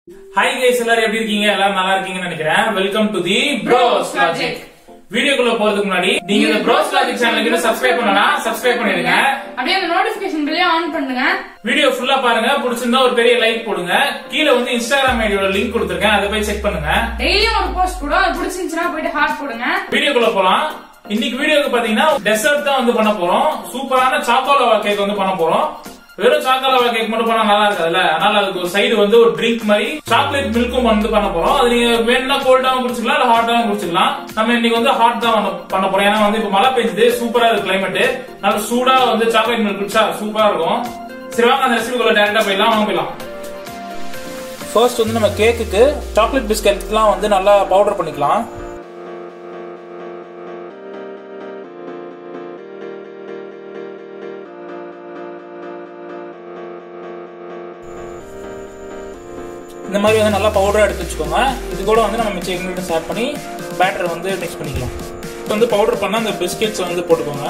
hi guys எல்லாரும் எப்படி இருக்கீங்க எல்லாரும் நல்லா இருக்கீங்கன்னு நினைக்கிறேன் welcome to the bros logic வீடியோக்குள்ள போறதுக்கு முன்னாடி நீங்க இந்த ப்ரோஸ் லாஜிக் சேனலுக்கு சப்ஸ்கிரைப் பண்ணனா சப்ஸ்கிரைப் பண்ணிடுங்க அப்படியே அந்த நோட்டிபிகேஷன் பில்லையும் ஆன் பண்ணுங்க வீடியோ ஃபுல்லா பாருங்க பிடிச்சிருந்தா ஒரு பெரிய லைக் போடுங்க கீழே வந்து இன்ஸ்டாகிராம் ஐடியோட லிங்க் கொடுத்துருக்கேன் அதை போய் செக் பண்ணுங்க டெய்லியும் ஒரு போஸ்ட் கூட அது பிடிச்சிருந்துச்சுன்னா போயிட்டு ஹார்ட் போடுங்க வீடியோக்குள்ள போலாம் இன்னைக்கு வீடியோக்கு பாத்தீங்கன்னா டெசர்ட் தான் வந்து பண்ண போறோம் சூப்பரான சாக்கோலவா கேக் வந்து பண்ண போறோம் வெறும் சாக்கோலவா கேக் மட்டும் பண்ணா நல்லா இருக்காதுல்ல அதனால அதுக்கு ஒரு சைடு வந்து ஒரு ட்ரிங்க் மாதிரி சாக்லேட் மில்க்கும் வந்து பண்ண போறோம் அது நீங்க வேணும்னா கோல்டாவும் குடிச்சுக்கலாம் இல்ல ஹாட்டாவும் குடிச்சுக்கலாம் நம்ம இன்னைக்கு வந்து ஹாட் தான் பண்ண- பண்ண போறோம் ஏன்னா வந்து இப்ப மழை பெஞ்சுது சூப்பரா இருக்கு கிளைமேட் நல்ல சூடா வந்து சாக்லேட் மில்க் குடிச்சா சூப்பரா இருக்கும் சரி வாங்க அந்த ரெசிபிக்குள்ள டேரக்டா போயிடலாம் வாங்க போயிடலாம் ஃபர்ஸ்ட் வந்து நம்ம கேக்குக்கு சாக்லேட் பிஸ்கட்லாம் வந்து நல்லா பவுடர் பண்ணிக்கலாம் இந்த மாதிரி வந்து நல்லா பவுடரா எடுத்து வச்சுக்கோங்க இது கூட வந்து நம்ம மிச்ச இன்கிரீடியன்ஸ் ஆட் பண்ணி பேட்டர் வந்து மிக்ஸ் பண்ணிக்கலாம் இப்போ வந்து பவுடர் பண்ணா அந்த பிஸ்கெட்ஸ் வந்து போட்டுக்கோங்க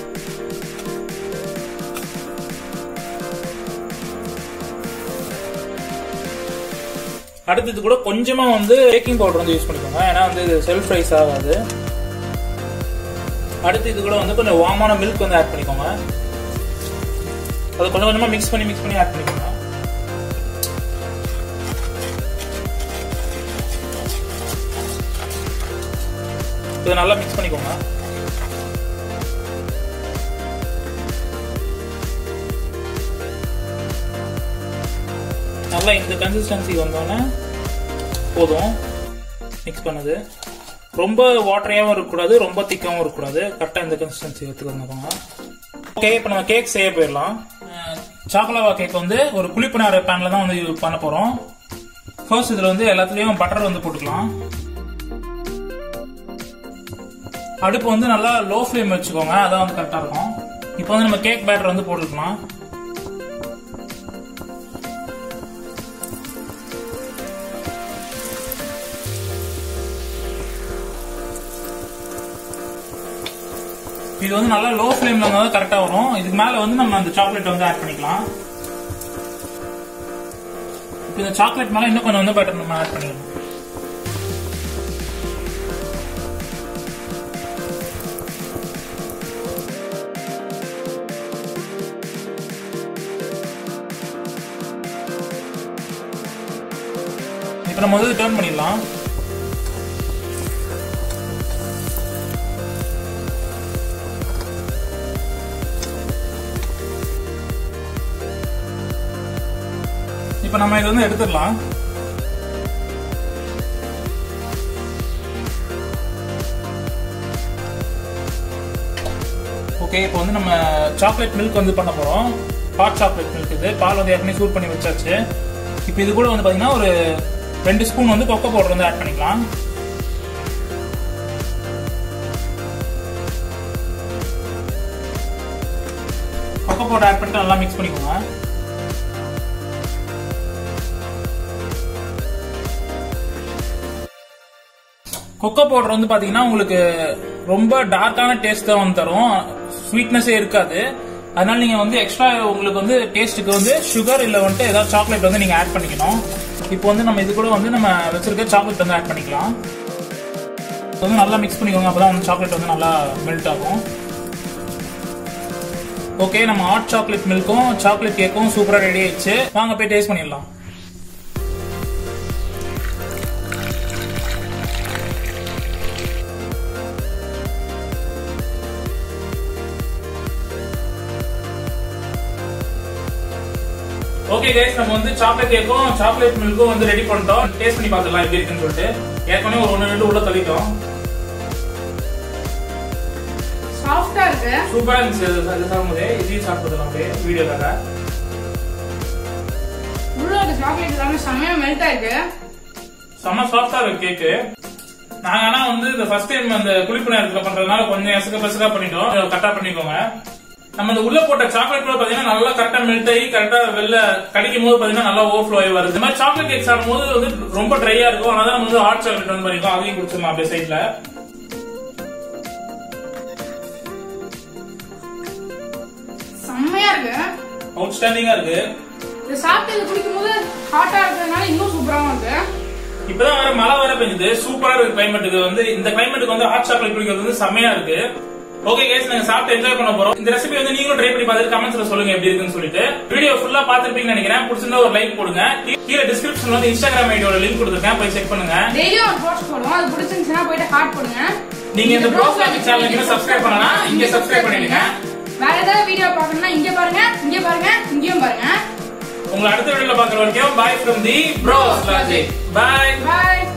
அடுத்து இது கூட கொஞ்சமா வந்து பேக்கிங் பவுடர் வந்து யூஸ் பண்ணிக்கோங்க ஏன்னா வந்து இது செல்ஃப் ரைஸ் ஆகாது அடுத்து இது கூட வந்து கொஞ்சம் வார்மான மில்க் வந்து ஆட் பண்ணிக்கோங்க அது கொஞ்சம் கொஞ்சமா மிக்ஸ் பண்ணி மிக்ஸ் பண்ணி ஆட் பண்ணிக்கோங்க இதை நல்லா மிக்ஸ் பண்ணிக்கோங்க நல்லா இந்த கன்சிஸ்டன்சி வந்தோடனே போதும் மிக்ஸ் பண்ணது ரொம்ப வாட்டரியாகவும் இருக்கக்கூடாது ரொம்ப திக்காகவும் இருக்கக்கூடாது கரெக்டாக இந்த கன்சிஸ்டன்சி எடுத்துக்கோங்க ஓகே இப்போ நம்ம கேக் செய்ய போயிடலாம் சாக்கோலாவா கேக் வந்து ஒரு குழிப்பணியார பேன்ல தான் வந்து இது பண்ண போறோம் ஃபர்ஸ்ட் இதுல வந்து எல்லாத்துலயும் பட்டர் வந்து போட்டுக்கலாம் அடுப்பு வந்து நல்லா லோ ஃப்ளேம் வச்சுக்கோங்க அதான் வந்து கரெக்டா இருக்கும் இப்போ வந்து நம்ம கேக் பேட்டர் வந்து போட்டுக்கலாம் இது வந்து நல்லா லோ ஃப்ளேம்ல இருந்தால் கரெக்டா வரும் இதுக்கு மேல வந்து நம்ம அந்த சாக்லேட் வந்து ஆட் பண்ணிக்கலாம் இப்போ இந்த சாக்லேட் மேல இன்னும் கொஞ்சம் வந்து பட்டர் நம்ம ஆட் பண்ணிக்கலாம் இப்போ நம்ம வந்து டர்ன் பண்ணிடலாம் இப்போ நம்ம இது வந்து எடுத்துடலாம் ஓகே இப்போ வந்து நம்ம சாக்லேட் மில்க் வந்து பண்ண போறோம் ஹாட் சாக்லேட் மில்க் இது பால் வந்து ஏற்கனவே சூட் பண்ணி வச்சாச்சு இப்போ இது கூட வந்து பாத்தீங்கன்னா ஒரு ரெண்டு ஸ்பூன் வந்து கொக்கோ பவுடர் வந்து ஆட் பண்ணிக்கலாம் கொக்கோ பவுடர் ஆட் பண்ணிட்டு நல்லா மிக்ஸ் பண்ணிக்கோங்க கொக்கோ பவுடர் வந்து பாத்தீங்கன்னா உங்களுக்கு ரொம்ப டார்க்கான டேஸ்ட் தான் வந்து தரும் ஸ்வீட்னஸே இருக்காது அதனால நீங்க வந்து எக்ஸ்ட்ரா உங்களுக்கு வந்து டேஸ்ட்டுக்கு வந்து சுகர் இல்ல வந்துட்டு ஏதாவது சாக்லேட் வந்து நீங்க ஆட் பண்ணிக்கணும் இப்போ வந்து நம்ம இது கூட வந்து நம்ம வச்சிருக்க சாக்லேட் வந்து ஆட் பண்ணிக்கலாம் இது வந்து நல்லா மிக்ஸ் பண்ணிக்கோங்க அப்பதான் வந்து சாக்லேட் வந்து நல்லா மெல்ட் ஆகும் ஓகே நம்ம ஹாட் சாக்லேட் மில்க்கும் சாக்லேட் கேக்கும் சூப்பரா ரெடி ஆயிடுச்சு வாங்க போய் டேஸ்ட் பண்ணிடலாம் ஓகே கைஸ் நம்ம வந்து சாக்லேட் கேக்கும் சாக்லேட் மில்க்கும் வந்து ரெடி பண்ணிட்டோம் டேஸ்ட் பண்ணி பார்த்துடலாம் எப்படி இருக்குன்னு சொல்லிட்டு ஏற்கனவே ஒரு ஒன்று ரெண்டு உள்ள தள்ளிட்டோம் சாஃப்டா இருக்கு சூப்பரா இருந்துச்சு அது அது சாப்பிடும்போது இதையும் சாப்பிட்டுலாம் அப்படியே வீடியோக்காக உள்ள இருக்க சாக்லேட் எல்லாமே செம்மையா மெல்ட் ஆயிருக்கு செம்ம சாஃப்டா இருக்கு கேக்கு நாங்க ஆனா வந்து இந்த ஃபர்ஸ்ட் டைம் அந்த குளிப்பு நேரத்துல பண்றதுனால கொஞ்சம் எசக்க பசக்கா பண்ணிட்டோம் கரெக்டா பண்ணிக்கோங்க நம்ம இந்த உள்ள போட்ட சாக்லேட் கூட பாத்தீங்கன்னா நல்லா கரெக்டா மெல்ட் ஆகி கரெக்டா வெளில கடிக்கும் போது பாத்தீங்கன்னா நல்லா ஓவர்ஃப்ளோ ஆகி வருது இந்த மாதிரி சாக்லேட் கேக் சாப்பிடும் போது வந்து ரொம்ப ட்ரையா இருக்கும் அதனால நம்ம வந்து ஹாட் சாக்லேட் வந்து பண்ணிக்கோம் அதையும் குடிச்சிடலாம் அப்படியே சைட்ல செம்மையா இருக்கு அவுட்ஸ்டாண்டிங்கா இருக்கு இது சாப்பிட்டு இது குடிக்கும் போது ஹாட்டா இருக்கிறதுனால இன்னும் சூப்பராவும் இருக்கு இப்பதான் வேற மழை வேற பெஞ்சுது சூப்பரா இருக்கு கிளைமேட்டுக்கு வந்து இந்த கிளைமேட்டுக்கு வந்து ஹாட் சாக்லேட் குடிக்கிறது வந்து செம்மையா இருக்கு ஓகே கேஸ் நாங்க சாப்பிட்டு என்ஜாய் பண்ண போறோம் இந்த ரெசிபி வந்து நீங்களும் ட்ரை பண்ணி பார்த்துட்டு கமெண்ட்ஸ்ல சொல்லுங்க எப்படி இருக்குன்னு சொல்லிட்டு வீடியோ ஃபுல்லா பாத்துருப்பீங்கன்னு நினைக்கிறேன் பிடிச்சிருந்தா ஒரு லைக் போடுங்க கீழே டிஸ்கிரிப்ஷன்ல வந்து இன்ஸ்டாகிராம் ஐடியோட லிங்க் கொடுத்துருக்கேன் போய் செக் பண்ணுங்க டெய்லியும் ஒரு போஸ்ட் போடுவோம் அது பிடிச்சிருந்துச்சுன்னா போயிட்டு ஹார்ட் போடுங்க நீங்க இந்த ப்ரோஸ் லாஜிக் சேனலுக்கு இன்னும் சப்ஸ்கிரைப் பண்ணலாம் இங்க சப்ஸ்கிரைப் பண்ணிடுங்க வேற ஏதாவது வீடியோ பார்க்கணும்னா இங்க பாருங்க இங்க பாருங்க இங்கேயும் பாருங்க உங்களை அடுத்த வீடியோல பாக்குற வரைக்கும் bye from the bros logic bye bye